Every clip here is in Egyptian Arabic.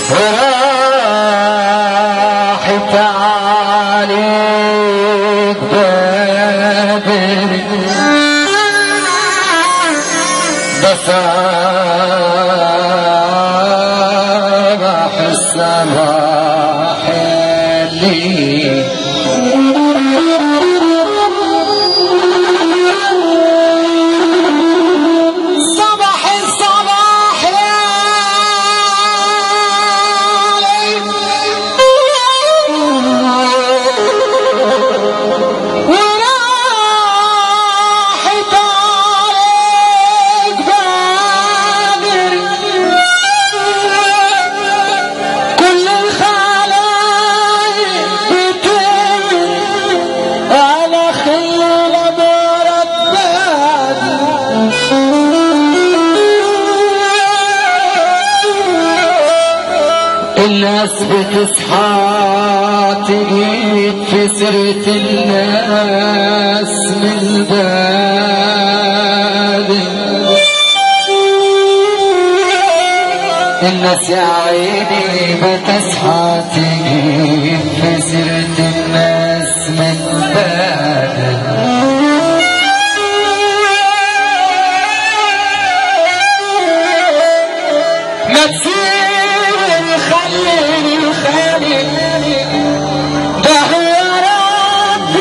وراحت عليك بدري بصباح الصباح اللي صباح الصباح يا وراحت عليك بدر كل الخلايق بتمر على خيل مرباد الناس بتصحى تجيب في سرة الناس من الباب الناس يا عيني بتصحى تجيب في سرة الناس من الباب ما تسير خليني خليني ده هو رب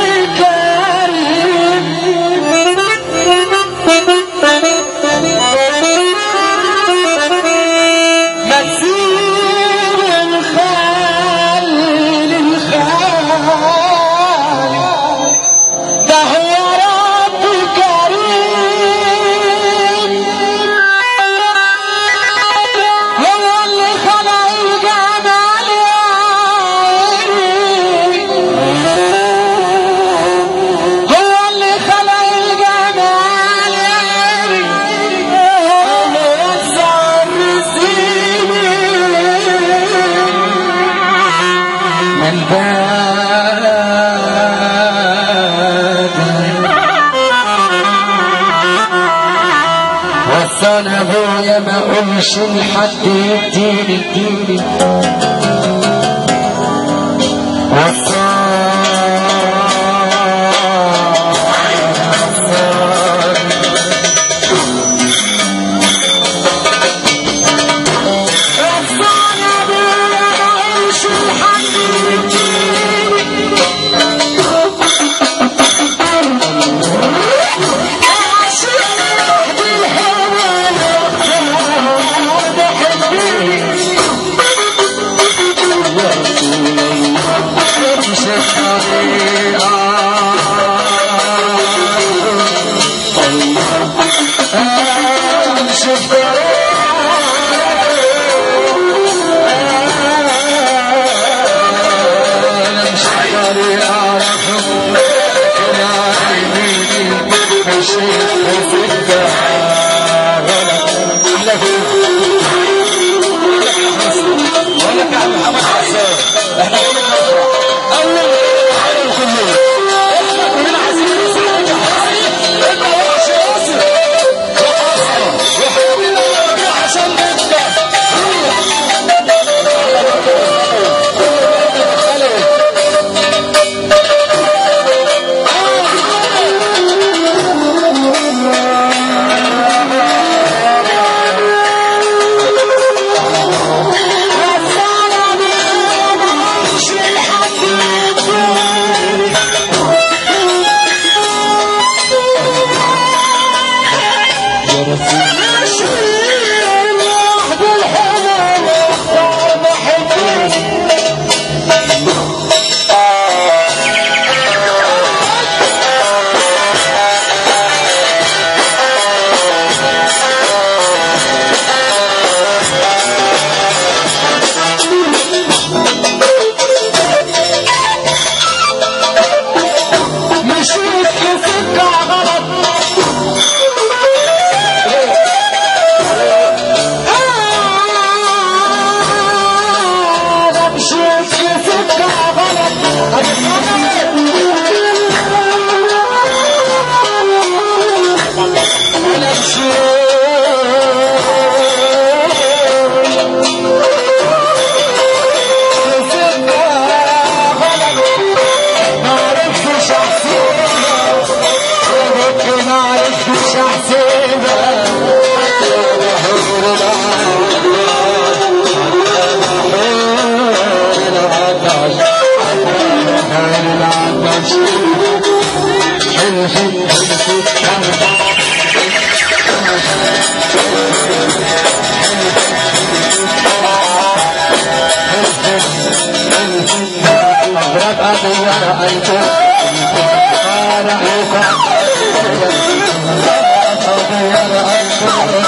كريم ما تسير الخال الخال ده هو رب كريم هو اللي خلق الجمال يا عيني هو اللي خلق الجمال يا عيني اللي وسع الرزق من بعد وصانا ابويا ما اقولش لحد يديني اديني صغير قلبه فرحكم صغير قلبه